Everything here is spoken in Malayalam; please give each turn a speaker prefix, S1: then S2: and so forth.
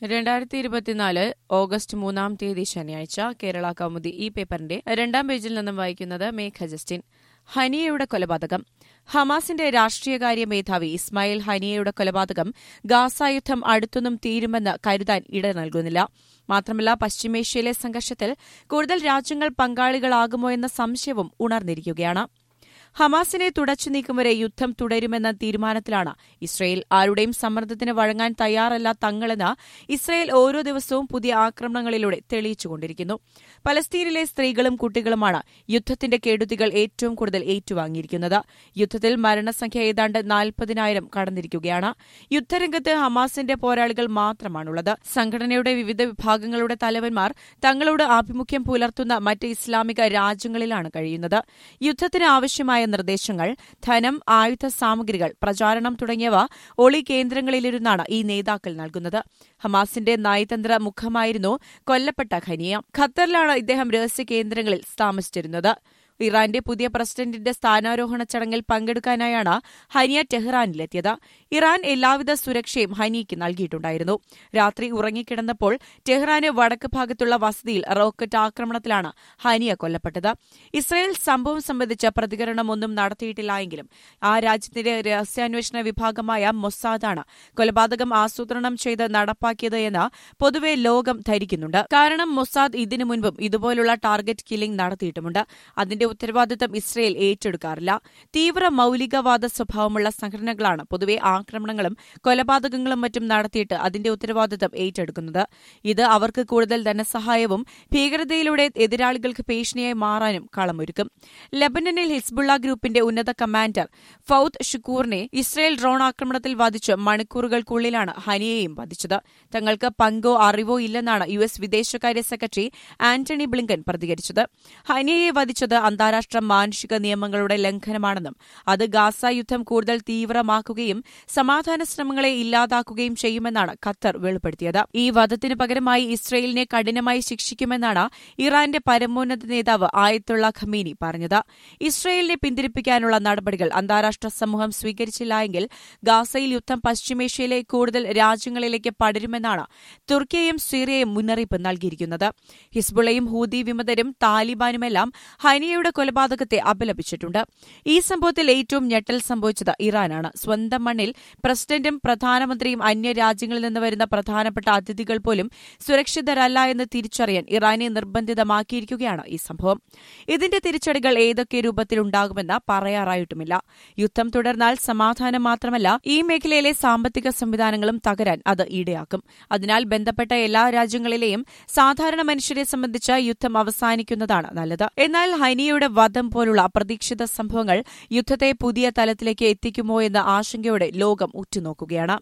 S1: രണ്ടായിരത്തി ഇരുപത്തിനാല് ഓഗസ്റ്റ് മൂന്നാം തീയതി ശനിയാഴ്ച കേരള കൗമുദി ഈ പേപ്പറിന്റെ രണ്ടാം പേജിൽ നിന്നും വായിക്കുന്നത് മേഘ ജസ്റ്റിൻ ഹനിയയുടെ കൊലപാതകം ഹമാസിന്റെ രാഷ്ട്രീയകാര്യ മേധാവി ഇസ്മായിൽ ഹനിയയുടെ കൊലപാതകം ഗാസ യുദ്ധം അടുത്തൊന്നും തീരുമെന്ന് കരുതാൻ ഇട നൽകുന്നില്ല മാത്രമല്ല പശ്ചിമേഷ്യയിലെ സംഘർഷത്തിൽ കൂടുതൽ രാജ്യങ്ങൾ പങ്കാളികളാകുമോ എന്ന സംശയവും ഉണർന്നിരിക്കുകയാണ് ഹമാസിനെ തുടച്ചു നീക്കും വരെ യുദ്ധം തുടരുമെന്ന തീരുമാനത്തിലാണ് ഇസ്രയേൽ ആരുടെയും സമ്മർദ്ദത്തിന് വഴങ്ങാൻ തയ്യാറല്ല തങ്ങളെന്ന് ഇസ്രയേൽ ഓരോ ദിവസവും പുതിയ ആക്രമണങ്ങളിലൂടെ തെളിയിച്ചുകൊണ്ടിരിക്കുന്നു പലസ്തീനിലെ സ്ത്രീകളും കുട്ടികളുമാണ് യുദ്ധത്തിന്റെ കെടുതികൾ ഏറ്റവും കൂടുതൽ ഏറ്റുവാങ്ങിയിരിക്കുന്നത് യുദ്ധത്തിൽ മരണസംഖ്യ ഏതാണ്ട് നാൽപ്പതിനായിരം കടന്നിരിക്കുകയാണ് യുദ്ധരംഗത്ത് ഹമാസിന്റെ പോരാളികൾ മാത്രമാണുള്ളത് സംഘടനയുടെ വിവിധ വിഭാഗങ്ങളുടെ തലവന്മാർ തങ്ങളോട് ആഭിമുഖ്യം പുലർത്തുന്ന മറ്റ് ഇസ്ലാമിക രാജ്യങ്ങളിലാണ് കഴിയുന്നത് യുദ്ധത്തിന് ആവശ്യമായ നിർദ്ദേശങ്ങൾ ധനം ആയുധ സാമഗ്രികൾ പ്രചാരണം തുടങ്ങിയവ ഒളി കേന്ദ്രങ്ങളിലിരുന്നാണ് ഈ നേതാക്കൾ നൽകുന്നത് ഹമാസിന്റെ നയതന്ത്ര മുഖമായിരുന്നു കൊല്ലപ്പെട്ട ഖനിയ ഖത്തറിലാണ് ഇദ്ദേഹം രഹസ്യ കേന്ദ്രങ്ങളിൽ താമസിച്ചിരുന്നത് ഇറാന്റെ പുതിയ പ്രസിഡന്റിന്റെ സ്ഥാനാരോഹണ ചടങ്ങിൽ പങ്കെടുക്കാനായാണ് ഹനിയ ടെഹ്റാനിലെത്തിയത് ഇറാൻ എല്ലാവിധ സുരക്ഷയും ഹനിയയ്ക്ക് നൽകിയിട്ടുണ്ടായിരുന്നു രാത്രി ഉറങ്ങിക്കിടന്നപ്പോൾ ടെഹ്റാന് വടക്ക് ഭാഗത്തുള്ള വസതിയിൽ റോക്കറ്റ് ആക്രമണത്തിലാണ് ഹനിയ കൊല്ലപ്പെട്ടത് ഇസ്രയേൽ സംഭവം സംബന്ധിച്ച പ്രതികരണമൊന്നും നടത്തിയിട്ടില്ലായെങ്കിലും ആ രാജ്യത്തിന്റെ രഹസ്യാന്വേഷണ വിഭാഗമായ മൊസാദാണ് കൊലപാതകം ആസൂത്രണം ചെയ്ത് നടപ്പാക്കിയത് എന്ന് പൊതുവെ ലോകം ധരിക്കുന്നുണ്ട് കാരണം മൊസാദ് ഇതിനു മുൻപും ഇതുപോലുള്ള ടാർഗറ്റ് കില്ലിംഗ് നടത്തിയിട്ടുമുണ്ട് അതിന്റെ ഉത്തരവാദിത്തം ഇസ്രയേൽ ഏറ്റെടുക്കാറില്ല തീവ്ര മൌലികവാദ സ്വഭാവമുള്ള സംഘടനകളാണ് പൊതുവെ ആക്രമണങ്ങളും കൊലപാതകങ്ങളും മറ്റും നടത്തിയിട്ട് അതിന്റെ ഉത്തരവാദിത്തം ഏറ്റെടുക്കുന്നത് ഇത് അവർക്ക് കൂടുതൽ ധനസഹായവും ഭീകരതയിലൂടെ എതിരാളികൾക്ക് ഭീഷണിയായി മാറാനും കളമൊരുക്കും ലബനനിൽ ഹിസ്ബുള്ള ഗ്രൂപ്പിന്റെ ഉന്നത കമാൻഡർ ഫൌദ് ഷുക്കൂറിനെ ഇസ്രയേൽ ഡ്രോൺ ആക്രമണത്തിൽ വധിച്ച് മണിക്കൂറുകൾക്കുള്ളിലാണ് ഹനിയെയും വധിച്ചത് തങ്ങൾക്ക് പങ്കോ അറിവോ ഇല്ലെന്നാണ് യു എസ് വിദേശകാര്യ സെക്രട്ടറി ആന്റണി ബ്ലിങ്കൻ പ്രതികരിച്ചത് ഹനിയയെ വധിച്ചത് അന്താരാഷ്ട്ര മാനുഷിക നിയമങ്ങളുടെ ലംഘനമാണെന്നും അത് ഗാസ യുദ്ധം കൂടുതൽ തീവ്രമാക്കുകയും സമാധാന ശ്രമങ്ങളെ ഇല്ലാതാക്കുകയും ചെയ്യുമെന്നാണ് ഖത്തർ വെളിപ്പെടുത്തിയത് ഈ വധത്തിന് പകരമായി ഇസ്രയേലിനെ കഠിനമായി ശിക്ഷിക്കുമെന്നാണ് ഇറാന്റെ പരമോന്നത നേതാവ് ആയത്തുള്ള ഖമീനി പറഞ്ഞത് ഇസ്രയേലിനെ പിന്തിരിപ്പിക്കാനുള്ള നടപടികൾ അന്താരാഷ്ട്ര സമൂഹം സ്വീകരിച്ചില്ല എങ്കിൽ ഗാസയിൽ യുദ്ധം പശ്ചിമേഷ്യയിലെ കൂടുതൽ രാജ്യങ്ങളിലേക്ക് പടരുമെന്നാണ് തുർക്കിയയും സിറിയയും മുന്നറിയിപ്പ് നൽകിയിരിക്കുന്നത് ഹിസ്ബുള്ളയും ഹൂതി വിമതരും താലിബാനുമെല്ലാം ഹനിയയുടെ കൊലപാതകത്തെ അപലപിച്ചിട്ടുണ്ട് ഈ സംഭവത്തിൽ ഏറ്റവും ഞെട്ടൽ സംഭവിച്ചത് ഇറാനാണ് സ്വന്തം മണ്ണിൽ പ്രസിഡന്റും പ്രധാനമന്ത്രിയും അന്യരാജ്യങ്ങളിൽ നിന്ന് വരുന്ന പ്രധാനപ്പെട്ട അതിഥികൾ പോലും സുരക്ഷിതരല്ല എന്ന് തിരിച്ചറിയാൻ ഇറാനെ നിർബന്ധിതമാക്കിയിരിക്കുകയാണ് ഈ സംഭവം ഇതിന്റെ തിരിച്ചടികൾ ഏതൊക്കെ രൂപത്തിലുണ്ടാകുമെന്ന് പറയാറായിട്ടുമില്ല യുദ്ധം തുടർന്നാൽ സമാധാനം മാത്രമല്ല ഈ മേഖലയിലെ സാമ്പത്തിക സംവിധാനങ്ങളും തകരാൻ അത് ഇടയാക്കും അതിനാൽ ബന്ധപ്പെട്ട എല്ലാ രാജ്യങ്ങളിലെയും സാധാരണ മനുഷ്യരെ സംബന്ധിച്ച് യുദ്ധം അവസാനിക്കുന്നതാണ് നല്ലത് എന്നാൽ ഹനിയയുടെ വധം പോലുള്ള അപ്രതീക്ഷിത സംഭവങ്ങൾ യുദ്ധത്തെ പുതിയ തലത്തിലേക്ക് എത്തിക്കുമോ എന്ന ആശങ്കയോടെ ലോകം ഉറ്റുനോക്കുകയാണ്